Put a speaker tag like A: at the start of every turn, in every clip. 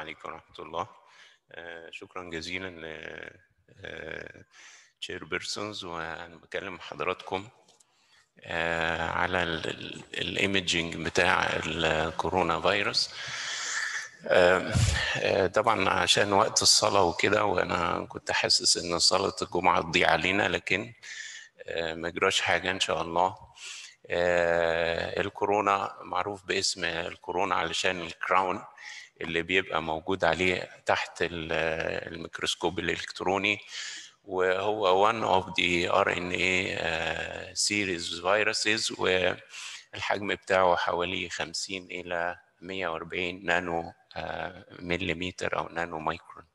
A: عليكم ورحمة الله آه، شكرا جزيلا ل تشير بيرسونز وانا بكلم حضراتكم آه، على الايمجنج بتاع الكورونا فيروس آه، آه، طبعا عشان وقت الصلاة وكده وانا كنت حاسس ان صلاة الجمعة تضيع علينا لكن آه، ما جراش حاجة ان شاء الله آه، الكورونا معروف باسم الكورونا علشان الكراون اللي بيبقى موجود عليه تحت ال- الميكروسكوب الإلكتروني وهو one of the RNA uh, series viruses والحجم بتاعه حوالي 50 إلى 140 نانو آه، مليمتر أو نانو مايكرون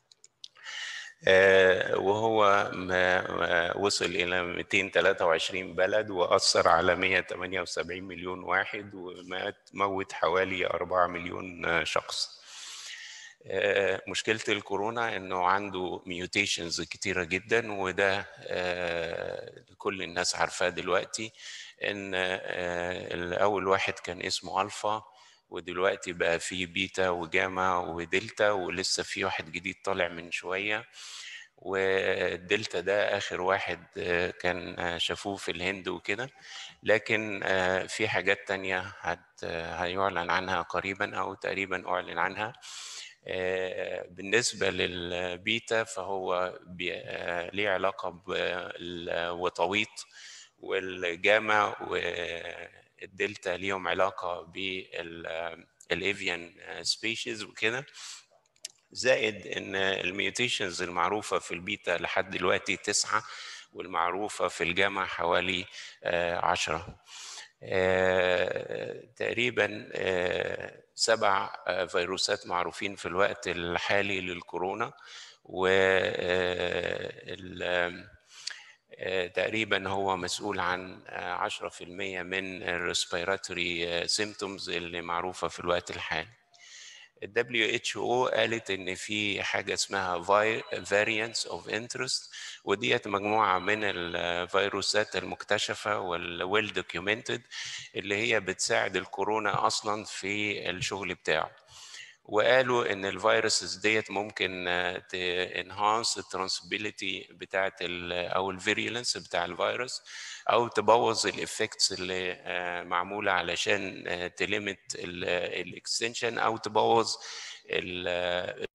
A: آه، وهو ما ما وصل إلى 223 بلد وأثر على 178 مليون واحد ومات موت حوالي 4 مليون آه، شخص آه، مشكلة الكورونا إنه عنده ميوتيشنز كتيرة جدا وده آه، كل الناس عارفاه دلوقتي إن آه، الأول واحد كان اسمه ألفا ودلوقتي بقى في بيتا وجاما ودلتا ولسه في واحد جديد طالع من شوية والدلتا ده آخر واحد آه، كان آه، شافوه في الهند وكده لكن آه، في حاجات تانية هت هيعلن عنها قريبا أو تقريبا أعلن عنها آه، بالنسبة للبيتا فهو بي- آه، ليه علاقة بالوطويط والجاما والدلتا ليهم علاقة بالإيفيان سبيشيز وكده زائد ان الميوتيشنز المعروفة في البيتا لحد دلوقتي تسعة والمعروفة في الجاما حوالي آه، عشرة آه، تقريبا آه، سبع آه، فيروسات معروفين في الوقت الحالي للكورونا و آه، ال- آه، تقريبا هو مسؤول عن آه، 10% من الريسبيراتوري سيمتومز اللي معروفة في الوقت الحالي ال WHO قالت ان في حاجه اسمها vi- variants of interest وديت مجموعه من الفيروسات المكتشفه والويل documented اللي هي بتساعد الكورونا اصلا في الشغل بتاعه وقالوا ان الفيروسز ديت ممكن انهانس الترانسبيليتي بتاعت ال او الفيريلنس بتاع الفيروس او تبوظ الافكتس اللي آه، معموله علشان تليمت الاكستنشن او تبوظ ال-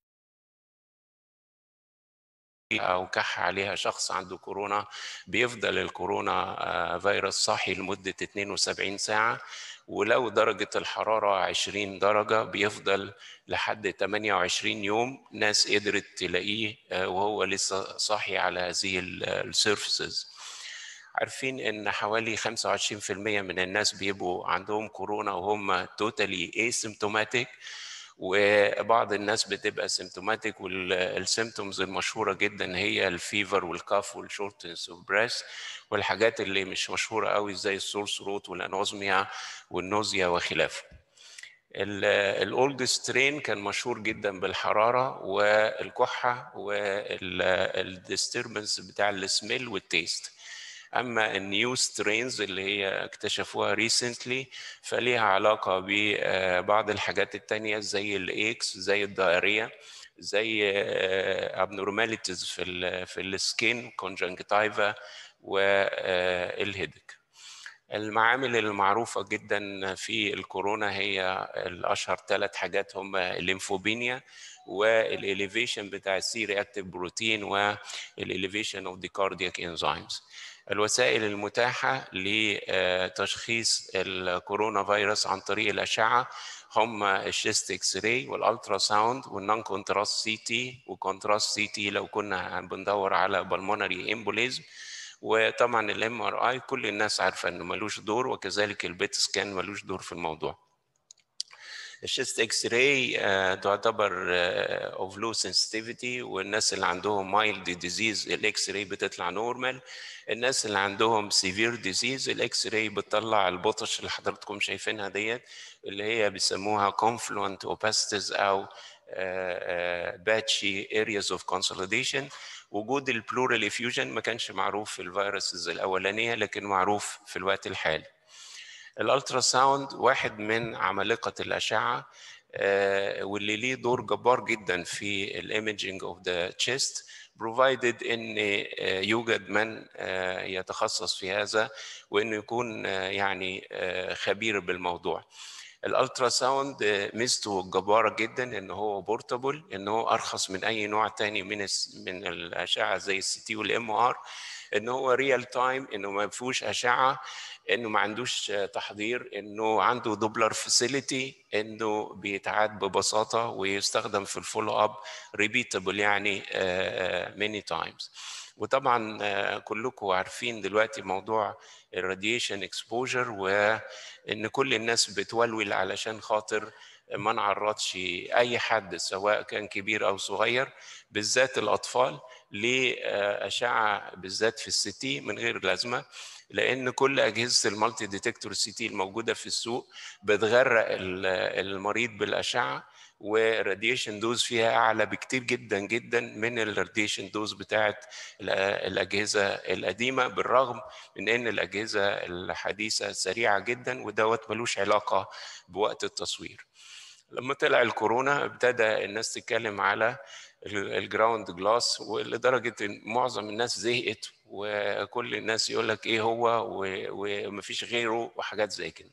A: او كح عليها شخص عنده كورونا بيفضل الكورونا آه، فيروس صاحي لمده 72 ساعه ولو درجه الحراره 20 درجه بيفضل لحد 28 يوم ناس قدرت تلاقيه آه، وهو لسه صاحي على هذه السيرفيسز عارفين ان حوالي 25% من الناس بيبقوا عندهم كورونا وهم توتالي اسيمتوماتيك وبعض الناس بتبقى سيمتوماتيك والسيمتومز المشهوره جدا هي الفيفر والكاف والشورتنس اوف بريس والحاجات اللي مش مشهوره قوي زي السور ثروت والانوزميا والنوزيا وخلافه الاولد سترين كان مشهور جدا بالحراره والكحه والديستربنس بتاع السميل والتيست اما النيو سترينز اللي هي اكتشفوها ريسنتلي فليها علاقه ببعض الحاجات التانية زي الاكس زي الدائريه زي ابنورماليتيز في ال في السكين كونجنكتيفا والهيدك المعامل المعروفة جدا في الكورونا هي الأشهر ثلاث حاجات هم الليمفوبينيا والإليفيشن بتاع السي رياكتيف بروتين والإليفيشن اوف ذا كاردياك انزيمز الوسائل المتاحة لتشخيص الكورونا فيروس عن طريق الأشعة هم الشيست اكس راي والالترا ساوند والنون كونتراست سي تي وكونتراست سي تي لو كنا بندور على بالمونري امبوليزم وطبعا الام ار اي كل الناس عارفه انه ملوش دور وكذلك البيت سكان ملوش دور في الموضوع الشيست اكس راي تعتبر اوف لو سنسيتيفيتي والناس اللي عندهم مايلد ديزيز الاكس راي بتطلع نورمال الناس اللي عندهم سيفير ديزيز الاكس راي بتطلع البطش اللي حضراتكم شايفينها ديت اللي هي بيسموها confluent opacities او باتشي ارياز اوف consolidation وجود البلورال افيوجن ما كانش معروف في الفيروسز الاولانيه لكن معروف في الوقت الحالي الالترا ساوند واحد من عمالقه الاشعه واللي ليه دور جبار جدا في الايمجنج اوف ذا تشيست provided ان يوجد من يتخصص في هذا وانه يكون يعني خبير بالموضوع الالترا ساوند ميزته جباره جدا ان هو بورتابل ان هو ارخص من اي نوع تاني من من الاشعه زي السي تي والام ار ان هو ريال تايم انه ما فيهوش اشعه انه ما عندوش تحضير انه عنده دوبلر فاسيلتي انه بيتعاد ببساطه ويستخدم في الفولو اب ريبيتابل يعني ماني تايمز وطبعا كلكم عارفين دلوقتي موضوع الراديشن اكسبوجر وان كل الناس بتولول علشان خاطر ما نعرضش اي حد سواء كان كبير او صغير بالذات الاطفال لاشعه بالذات في السيتي من غير لازمه لان كل اجهزه المالتي ديتكتور سي تي الموجوده في السوق بتغرق المريض بالاشعه والراديشن دوز فيها اعلى بكتير جدا جدا من الراديشن دوز بتاعت الاجهزه القديمه بالرغم من ان الاجهزه الحديثه سريعه جدا ودوت ملوش علاقه بوقت التصوير لما طلع الكورونا ابتدى الناس تتكلم على الجراوند جلاس ولدرجه ان معظم الناس زهقت وكل الناس يقول لك ايه هو ومفيش غيره وحاجات زي كده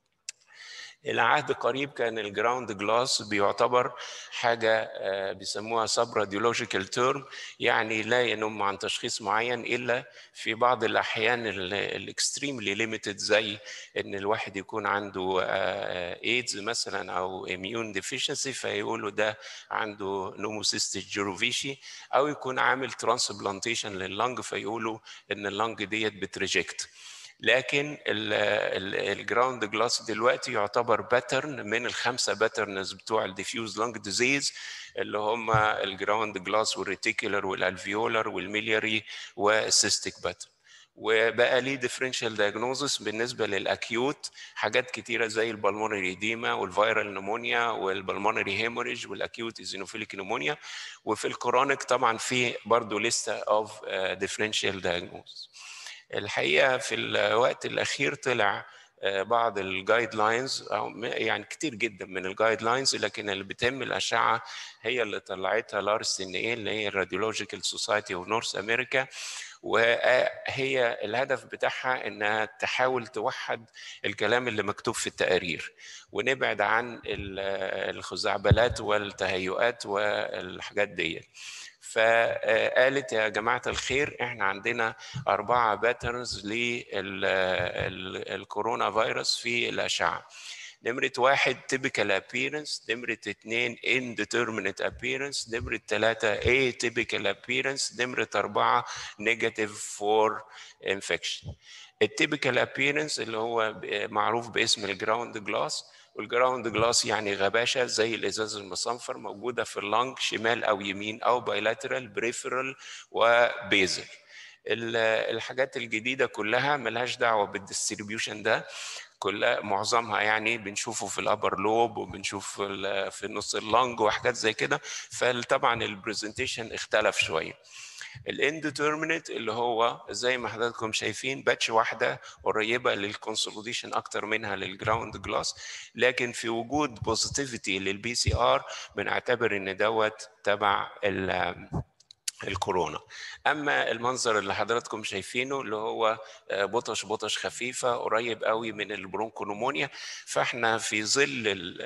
A: الى عهد قريب كان الجراوند جلاس بيعتبر حاجه بيسموها سب راديولوجيكال تيرم يعني لا ينم عن تشخيص معين الا في بعض الاحيان الاكستريملي ليميتد زي ان الواحد يكون عنده ايدز مثلا او اميون ديفيشنسي فيقولوا ده عنده نوموسيستيك جيروفيشي او يكون عامل ترانسبلانتيشن لللنج فيقولوا ان اللنج ديت بتريجكت لكن الجراوند جلاس دلوقتي يعتبر باترن من الخمسه باترنز بتوع الديفيوز لونج ديزيز اللي هم الجراوند جلاس والريتيكولر والالفيولر والميلياري والسيستيك باترن وبقى ليه ديفرنشال دايجنوزس بالنسبه للاكيوت حاجات كتيره زي البلمونري ايديما والفيرال نمونيا والبلمونري هيموريج والاكيوت ايزينوفيليك نمونيا وفي الكرونيك طبعا في برضه لسته اوف ديفرنشال دايجنوزس الحقيقه في الوقت الاخير طلع بعض الجايد لاينز او يعني كتير جدا من الجايد لاينز لكن اللي بتهم الاشعه هي اللي طلعتها لارس ان ايه اللي هي الراديولوجيكال سوسايتي اوف نورث امريكا وهي الهدف بتاعها انها تحاول توحد الكلام اللي مكتوب في التقارير ونبعد عن الخزعبلات والتهيؤات والحاجات دي فقالت يا جماعة الخير احنا عندنا أربعة باترنز للكورونا فيروس في الأشعة نمرة واحد typical appearance نمرة اتنين indeterminate appearance نمرة تلاتة atypical appearance نمرة أربعة negative for infection التيبيكال appearance اللي هو معروف باسم الجراوند جلاس والجراوند جلاس يعني غباشة زي الإزاز المصنفر موجودة في اللنج شمال أو يمين أو بايلاترال بريفرال وبيزل الحاجات الجديدة كلها ملهاش دعوة بالديستريبيوشن ده كلها معظمها يعني بنشوفه في الابر لوب وبنشوف في نص اللنج وحاجات زي كده فطبعا البرزنتيشن اختلف شويه الانديترمينت اللي هو زي ما حضراتكم شايفين باتش واحده قريبه للكونسوليديشن اكتر منها للجراوند جلاس لكن في وجود بوزيتيفيتي للبي سي ار بنعتبر ان دوت تبع الكورونا اما المنظر اللي حضراتكم شايفينه اللي هو بطش بطش خفيفه قريب قوي من البرونكونومونيا فاحنا في ظل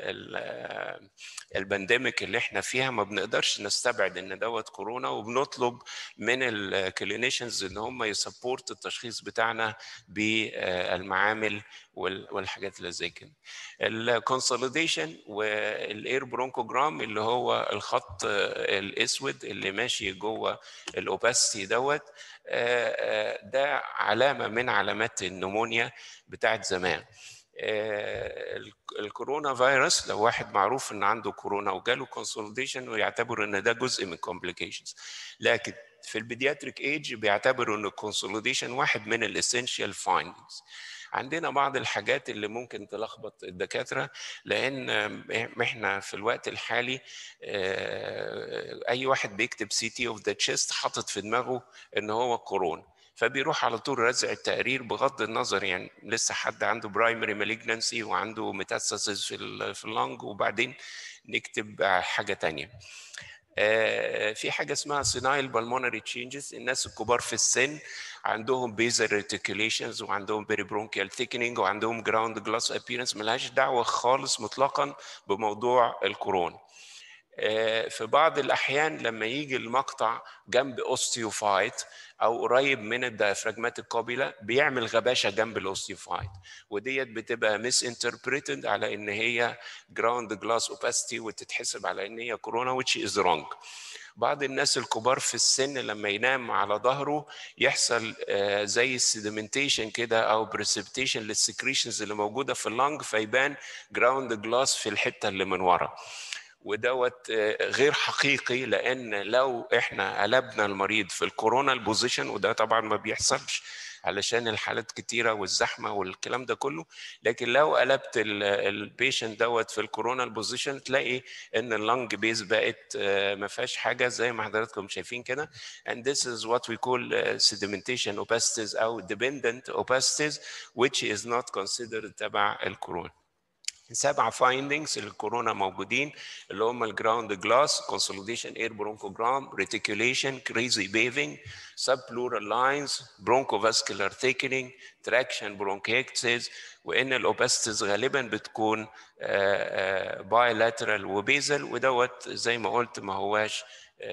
A: البانديميك اللي احنا فيها ما بنقدرش نستبعد ان دوت كورونا وبنطلب من الكلينيشنز ان هم يسبورت التشخيص بتاعنا بالمعامل والحاجات اللي زي كده الكونسوليديشن والاير برونكوجرام اللي هو الخط الاسود اللي ماشي جوه الاوباسيتي دوت ده علامه من علامات النمونيا بتاعت زمان الكورونا فيروس لو واحد معروف ان عنده كورونا وجاله كونسوليديشن ويعتبر ان ده جزء من كومبليكيشنز لكن في البيدياتريك ايج بيعتبروا ان الكونسوليديشن واحد من الاسينشال فايندنجز عندنا بعض الحاجات اللي ممكن تلخبط الدكاتره لان احنا في الوقت الحالي اي واحد بيكتب سي تي اوف ذا تشيست حاطط في دماغه ان هو كورونا فبيروح على طول رزع التقرير بغض النظر يعني لسه حد عنده برايمري مالجنسي وعنده ميتاستاسيس في في اللنج وبعدين نكتب حاجه تانية آه، في حاجه اسمها سينايل بالمونري تشينجز الناس الكبار في السن عندهم بيزل ريتيكوليشنز وعندهم بيري برونكيال ثيكنينج وعندهم جراوند جلاس ابيرنس ملهاش دعوه خالص مطلقا بموضوع الكورونا آه، في بعض الاحيان لما يجي المقطع جنب اوستيوفايت او قريب من الديافراجمات القابله بيعمل غباشه جنب الاوستيوفايت وديت بتبقى ميس انتربريتد على ان هي جراوند جلاس اوباستي وتتحسب على ان هي كورونا which is wrong بعض الناس الكبار في السن لما ينام على ظهره يحصل آه، زي السيدمنتيشن كده او بريسبتيشن للسكريشنز اللي موجوده في اللنج فيبان جراوند جلاس في الحته اللي من ورا ودوت آه، غير حقيقي لان لو احنا قلبنا المريض في الكورونا البوزيشن وده طبعا ما بيحصلش علشان الحالات كتيرة والزحمة والكلام ده كله لكن لو قلبت البيشنت دوت في الكورونا البوزيشن تلاقي ان اللنج بيز بقت آه، ما فيهاش حاجة زي ما حضراتكم شايفين كده and this is what we call آه، sedimentation opacities او dependent opacities which is not considered تبع الكورونا سبع فايندنجز الكورونا موجودين اللي هم الجراوند جلاس كونسوليديشن اير برونكوجرام ريتيكوليشن كريزي بيفنج سب بلورال لاينز برونكوفاسكولار ثيكنينج تراكشن برونكيكتسز وان الاوباستيز غالبا بتكون بايلاترال وبيزل ودوت زي ما قلت ما هواش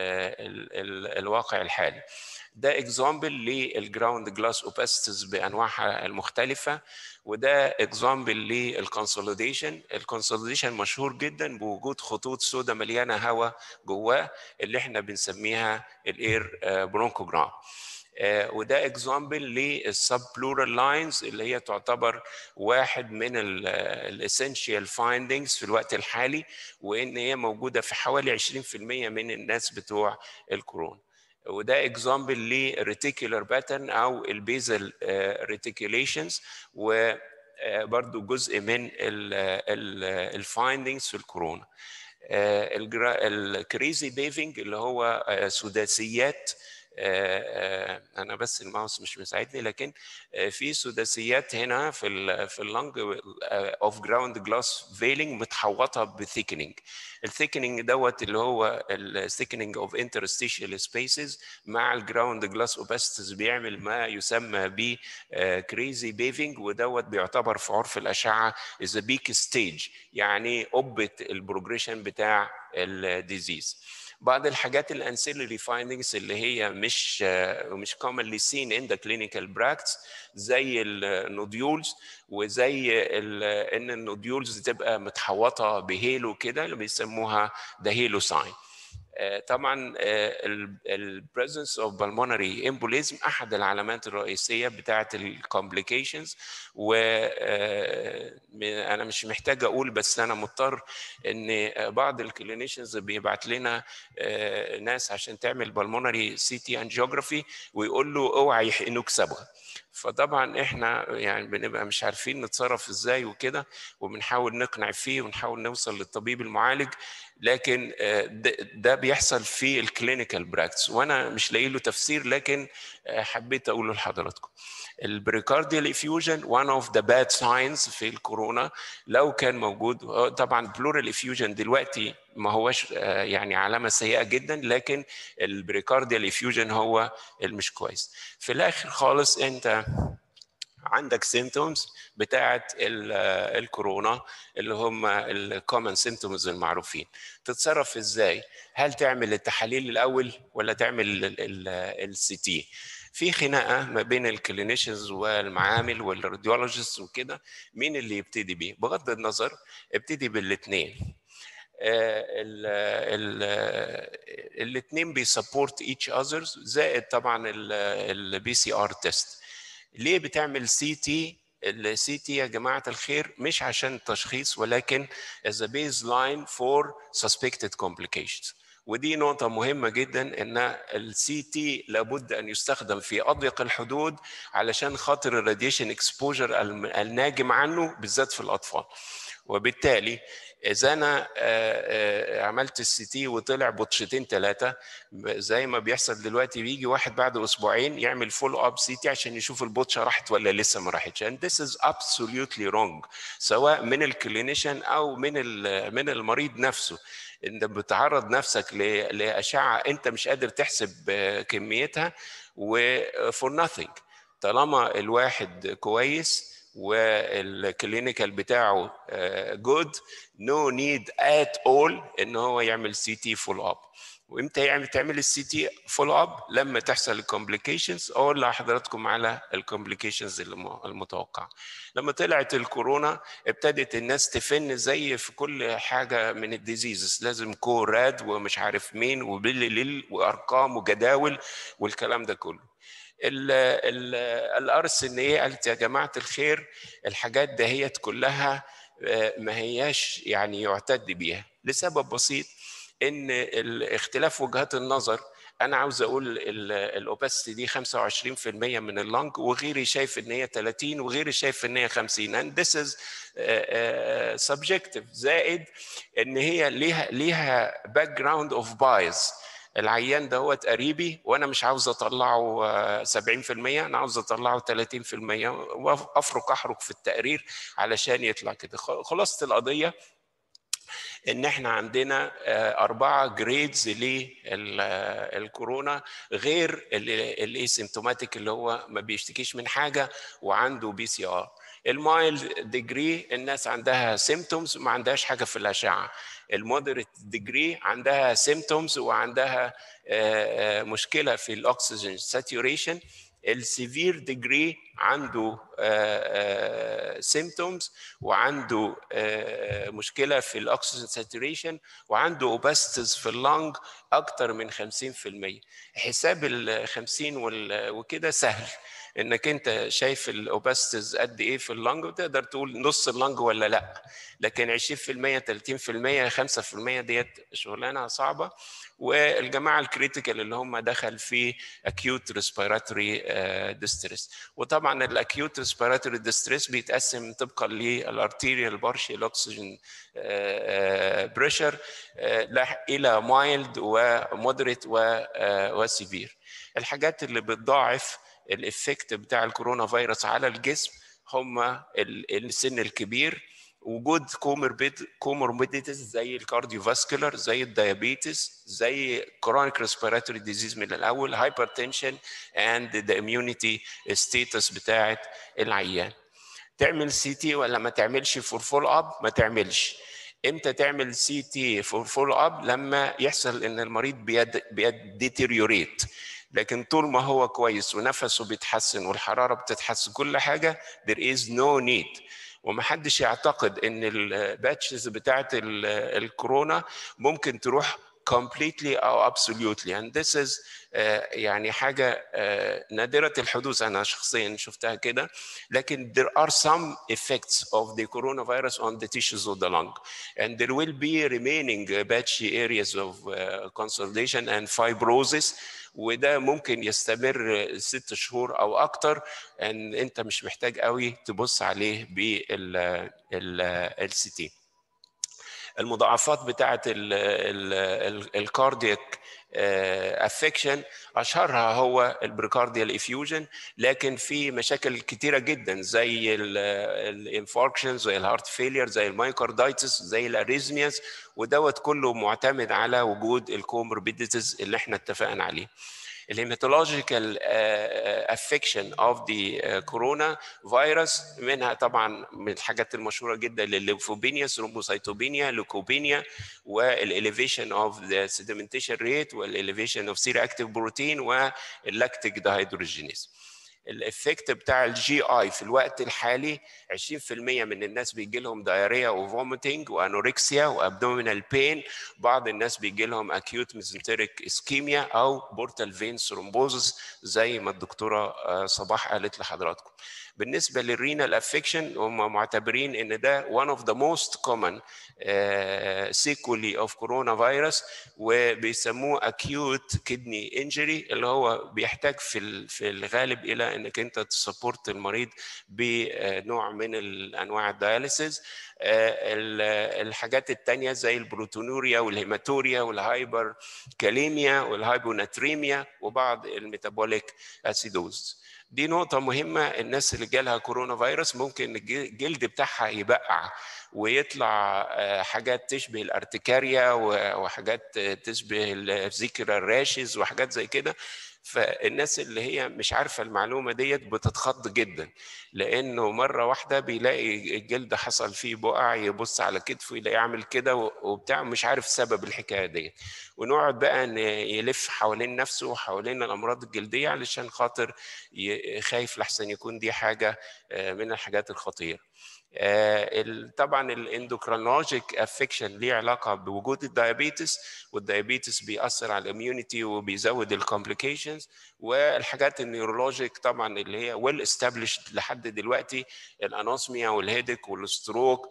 A: الواقع الحالي ده اكزامبل للجراوند جلاس اوباستيز بانواعها المختلفه وده اكزامبل للكونسوليديشن الكونسوليديشن مشهور جدا بوجود خطوط سوداء مليانه هواء جواه اللي احنا بنسميها الاير برونكوجرام وده اكزامبل للسب بلورال لاينز اللي هي تعتبر واحد من الاسينشال فايندنجز في الوقت الحالي وان هي موجوده في حوالي 20% من الناس بتوع الكورونا وده اكزامبل لريتيكولار باترن او البيزل ريتيكوليشنز وبرضو جزء من الفايندنجز في الكورونا الكريزي بيفنج اللي هو سداسيات انا بس الماوس مش مساعدني لكن في سداسيات هنا في ال في اللنج اوف جراوند جلاس فيلينج متحوطه بثيكنينج الثيكنينج دوت اللي هو الثيكنينج اوف انترستيشال سبيسز مع الجراوند جلاس اوباستيز بيعمل ما يسمى ب كريزي بيفنج ودوت بيعتبر في عرف الاشعه از بيك ستيج يعني قبه البروجريشن بتاع الديزيز بعض الحاجات الانسيلري فايندنجز اللي هي مش مش commonly seen in the clinical practice زي النوديولز وزي ان النوديولز تبقى متحوطه بهيلو كده اللي بيسموها ده هيلو ساين طبعا البريزنس اوف بالمونري امبوليزم احد العلامات الرئيسيه بتاعه الكومبليكيشنز و انا مش محتاج اقول بس انا مضطر ان بعض الكلينيشنز بيبعت لنا ناس عشان تعمل بالمونري سي تي انجيوجرافي ويقول له اوعى يحقنوك صبغه فطبعا احنا يعني بنبقى مش عارفين نتصرف ازاي وكده وبنحاول نقنع فيه ونحاول نوصل للطبيب المعالج لكن ده بيحصل في الكلينيكال براكتس وانا مش لاقي له تفسير لكن حبيت اقوله لحضراتكم البريكارديال افيوجن one اوف ذا باد ساينز في الكورونا لو كان موجود طبعا بلورال افيوجن دلوقتي ما هوش يعني علامه سيئه جدا لكن البريكارديال افيوجن هو المش كويس في الاخر خالص انت عندك سيمتومز بتاعه الكورونا اللي هم الكومن سيمتومز المعروفين تتصرف ازاي هل تعمل التحاليل الاول ولا تعمل السي تي في خناقه ما بين الكلينيشنز والمعامل والراديولوجيست وكده مين اللي يبتدي بيه بغض النظر ابتدي بالاثنين الاثنين بيسبورت ايتش اذرز زائد طبعا البي سي ار تيست ليه بتعمل سي تي السي تي يا جماعه الخير مش عشان تشخيص ولكن as a baseline for suspected complications ودي نقطة مهمة جدا ان السي تي لابد ان يستخدم في اضيق الحدود علشان خاطر الراديشن اكسبوجر الناجم عنه بالذات في الاطفال وبالتالي اذا انا عملت السي تي وطلع بطشتين ثلاثه زي ما بيحصل دلوقتي بيجي واحد بعد اسبوعين يعمل فول اب سي تي عشان يشوف البطشه راحت ولا لسه ما راحتش and this is absolutely wrong سواء من الكلينيشن او من من المريض نفسه انت بتعرض نفسك لاشعه انت مش قادر تحسب كميتها وفور nothing طالما الواحد كويس والكلينيكال بتاعه جود نو نيد ات اول ان هو يعمل سي تي فول اب وامتى يعمل تعمل السي تي فول اب لما تحصل الكومبليكيشنز اقول لحضراتكم على الكومبليكيشنز المتوقعه لما طلعت الكورونا ابتدت الناس تفن زي في كل حاجه من الديزيزز لازم كوراد ومش عارف مين وبلل وارقام وجداول والكلام ده كله الار اس ان ايه قالت يا جماعه الخير الحاجات دهيت كلها ما هياش يعني يعتد بيها لسبب بسيط ان اختلاف وجهات النظر انا عاوز اقول الاوباستي دي 25% من اللنج وغيري شايف ان هي 30 وغيري شايف ان هي 50 and this is uh, subjective زائد ان هي ليها ليها باك جراوند اوف بايز العيان دوت قريبي وانا مش عاوز اطلعه 70% انا عاوز اطلعه 30% وافرك احرك في التقرير علشان يطلع كده خلاصه القضيه ان احنا عندنا اربعه جريدز للكورونا غير الاسيمتوماتيك اللي هو ما بيشتكيش من حاجه وعنده بي سي ار المايلد ديجري الناس عندها سيمتومز وما عندهاش حاجه في الاشعه المودريت ديجري عندها سيمتومز وعندها مشكله في الاكسجين ساتوريشن السيفير ديجري عنده سيمتومز وعنده مشكله في الاكسجين ساتوريشن وعنده اوباستز في اللنج اكتر من 50% حساب ال 50 وكده سهل انك انت شايف الاوباستز قد ايه في اللنج وتقدر تقول نص اللنج ولا لا لكن 20% 30% 5% ديت شغلانه صعبه والجماعه الكريتيكال اللي هم دخل في اكيوت ريسبيراتوري ديستريس وطبعا الاكيوت ريسبيراتوري ديستريس بيتقسم طبقا للارتيريال بارشيال اوكسجين بريشر الى مايلد ومودريت وسيفير الحاجات اللي بتضاعف الافكت بتاع الكورونا فيروس على الجسم هم السن الكبير وجود كوموربيديتيز زي الكارديوفاسكولار زي الديابيتس زي كرونيك ريسبيراتوري ديزيز من الاول هايبرتنشن اند ذا اميونيتي ستيتس بتاعه العيان تعمل سي تي ولا ما تعملش فور فول اب ما تعملش امتى تعمل سي تي فور فول اب لما يحصل ان المريض بيد بيديتيريوريت لكن طول ما هو كويس ونفسه بيتحسن والحراره بتتحسن كل حاجه there is no need ومحدش يعتقد ان الباتشز بتاعت الكورونا ممكن تروح completely او absolutely and this is uh, يعني حاجه uh, نادره الحدوث انا شخصيا شفتها كده لكن there are some effects of the coronavirus on the tissues of the lung and there will be remaining patchy areas of uh, consolidation and fibrosis وده ممكن يستمر ست شهور او اكتر ان انت مش محتاج قوي تبص عليه بالسي تي المضاعفات بتاعه الكاردياك افكشن اشهرها هو البريكارديال افيوجن لكن في مشاكل كتيره جدا زي الانفاركشن زي الهارت فيلير زي المايكاردايتس زي الاريزمياز ودوت كله معتمد على وجود الكوموربيديتيز اللي احنا اتفقنا عليه الهيماتولوجيكال افكشن اوف ذا كورونا فيروس منها طبعا من الحاجات المشهوره جدا الليمفوبينيا ثرومبوسايتوبينيا لوكوبينيا والاليفيشن اوف ذا سيدمنتيشن ريت والاليفيشن اوف سير اكتيف بروتين واللاكتيك دهيدروجينيز الافكت بتاع الجي اي في الوقت الحالي 20% من الناس بيجي لهم دايريا وفوميتنج وانوركسيا وابدومينال بين بعض الناس بيجي لهم اكيوت ميزنتريك اسكيميا او بورتال فين ثرومبوزس زي ما الدكتوره صباح قالت لحضراتكم بالنسبه للرينال افكشن هم معتبرين ان ده one of the most common sequelae of coronavirus وبيسموه acute kidney injury اللي هو بيحتاج في في الغالب الى انك انت تسبورت المريض بنوع من انواع الدياليسيز الحاجات التانية زي البروتونوريا والهيماتوريا والهايبر كاليميا والهايبوناتريميا وبعض الميتابوليك اسيدوز دي نقطة مهمة الناس اللي جالها كورونا فيروس ممكن الجلد بتاعها يبقع ويطلع حاجات تشبه الارتكاريا وحاجات تشبه الذكرى الراشز وحاجات زي كده فالناس اللي هي مش عارفه المعلومه ديت بتتخض جدا لانه مره واحده بيلاقي الجلد حصل فيه بقع يبص على كتفه يلاقي يعمل كده وبتاع مش عارف سبب الحكايه ديت ونقعد بقى يلف حوالين نفسه وحوالين الامراض الجلديه علشان خاطر خايف لحسن يكون دي حاجه من الحاجات الخطيره طبعا الاندوكرينولوجيك افكشن ليه علاقه بوجود الدايابيتس والدايابيتس بيأثر على الاميونيتي وبيزود الكومبليكيشنز والحاجات النيورولوجيك طبعا اللي هي ويل established لحد دلوقتي الانوسميا والهيدك والستروك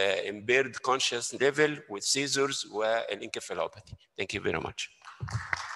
A: والامبيرد كونشس ليفل والسيزرز والانكفالوباثي. Thank you very much.